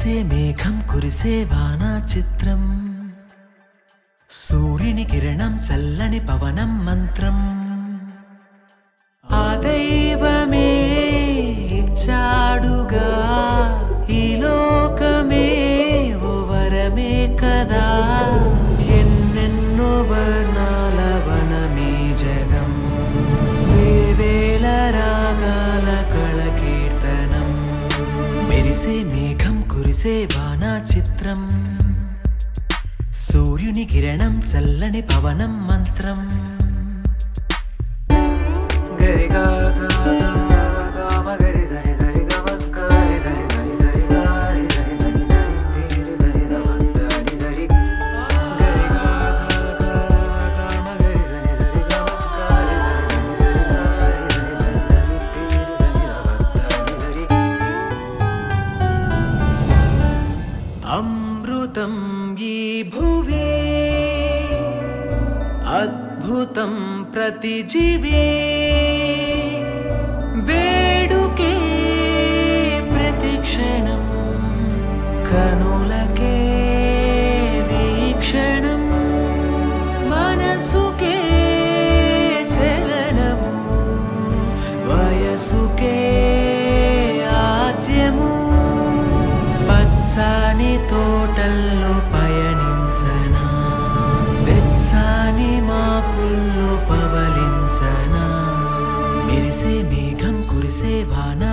మెరిసే మేఘం కురిసే వానా చిత్రం సూర్యుని కిరణం చల్లని పవనం మంత్రం ఆ దైవమే ఇచ్చాడుగా ఈ లోకమే ఓ వరమే కదా ఎన్నెన్నో వర్ణాల వనమే జగం వేవేల రాగాల కళ కీర్తనం మెరిసే మేఘం కురిసే వానా చిత్రం సూర్యుని కిరణం చల్లని పవనం మంత్రం గరి గా గా గా గా మ గరి సరి సరి గ మ క రి సరి సరి సరి గా రి సరి సరి సరి రి సరి ద మ ద రి సరి గరి గా గా గా గా మ గరి సరి సరి గ మ క రి సరి సరి సరి గా రి సరి సరి సరి రి సరి ద మ ద రి సరి అమృతం ఈ భువి అద్భుతం ప్రతి జీవి వేడుకే ప్రతి క్షణం కనులకే వీక్షణం మనసుకే చలనము వయసుకే ఆజ్యము పచ్చాని తోటల్లో పయనించనా వెచ్చాని మాపుల్లో పవలించనా మెరిసే మేఘం కురిసే వాన